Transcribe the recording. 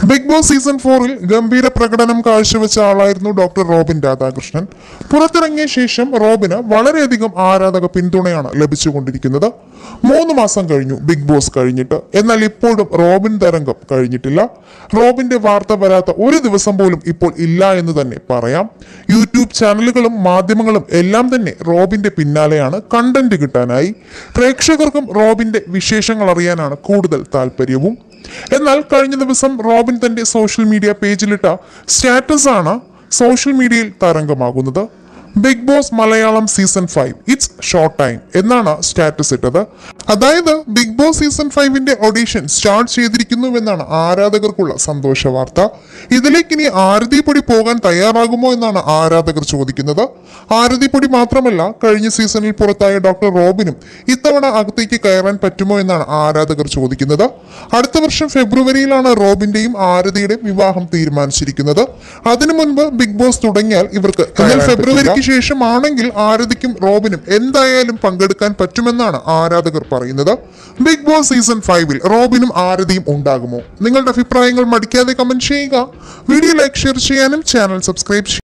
big Boss season ഫോറിൽ ഗംഭീര പ്രകടനം കാഴ്ചവെച്ച ആളായിരുന്നു ഡോക്ടർ റോബിൻ രാധാകൃഷ്ണൻ പുറത്തിറങ്ങിയ ശേഷം റോബിന് വളരെയധികം ആരാധക പിന്തുണയാണ് ലഭിച്ചുകൊണ്ടിരിക്കുന്നത് മൂന്ന് മാസം കഴിഞ്ഞു ബിഗ് ബോസ് കഴിഞ്ഞിട്ട് എന്നാൽ ഇപ്പോഴും റോബിൻ തരംഗം കഴിഞ്ഞിട്ടില്ല റോബിന്റെ വാർത്ത വരാത്ത ഒരു ദിവസം പോലും ഇപ്പോൾ ഇല്ല എന്ന് തന്നെ പറയാം യൂട്യൂബ് ചാനലുകളും മാധ്യമങ്ങളും എല്ലാം തന്നെ റോബിന്റെ പിന്നാലെയാണ് കണ്ടന്റ് കിട്ടാനായി പ്രേക്ഷകർക്കും റോബിന്റെ വിശേഷങ്ങൾ അറിയാനാണ് കൂടുതൽ താല്പര്യവും എന്നാൽ കഴിഞ്ഞ ദിവസം റോബിൻ തന്റെ സോഷ്യൽ മീഡിയ പേജിലിട്ട സ്റ്റാറ്റസ് ആണ് സോഷ്യൽ മീഡിയയിൽ തരംഗമാകുന്നത് Bigg Boss Malayalam season five it's short time എന്നാണ് സ്റ്റാറ്റസ് ഇട്ടത് അതായത് ബിഗ് ബോസ് സീസൺ ഫൈവിന്റെ ഓഡീഷൻ സ്റ്റാർട്ട് ചെയ്തിരിക്കുന്നുവെന്നാണ് ആരാധകർക്കുള്ള സന്തോഷ വാർത്ത ഇതിലേക്ക് ഇനി ആരതിപ്പൊടി പോകാൻ തയ്യാറാകുമോ എന്നാണ് ആരാധകർ ചോദിക്കുന്നത് ആരതിപ്പൊടി മാത്രമല്ല കഴിഞ്ഞ സീസണിൽ പുറത്തായ ഡോക്ടർ റോബിനും ഇത്തവണ അകത്തേക്ക് കയറാൻ പറ്റുമോ എന്നാണ് ആരാധകർ ചോദിക്കുന്നത് അടുത്ത വർഷം ഫെബ്രുവരിയിലാണ് റോബിന്റെയും ആരതിയുടെയും വിവാഹം തീരുമാനിച്ചിരിക്കുന്നത് അതിനു മുൻപ് ബിഗ് ബോസ് തുടങ്ങിയാൽ ഇവർക്ക് എന്നാൽ ഫെബ്രുവരിക്ക് ശേഷമാണെങ്കിൽ ആരതിക്കും റോബിനും എന്തായാലും പങ്കെടുക്കാൻ പറ്റുമെന്നാണ് ആരാധകർ പറയുന്നത് ബിഗ് ബോസ് സീസൺ ഫൈവിൽ റോബിനും ആരതിയും ഉണ്ടാകുമോ നിങ്ങളുടെ അഭിപ്രായങ്ങൾ മടിക്കാതെ കമന്റ് ചെയ്യുക വീഡിയോ ലൈക്ക് ഷെയർ ചെയ്യാനും ചാനൽ സബ്സ്ക്രൈബ്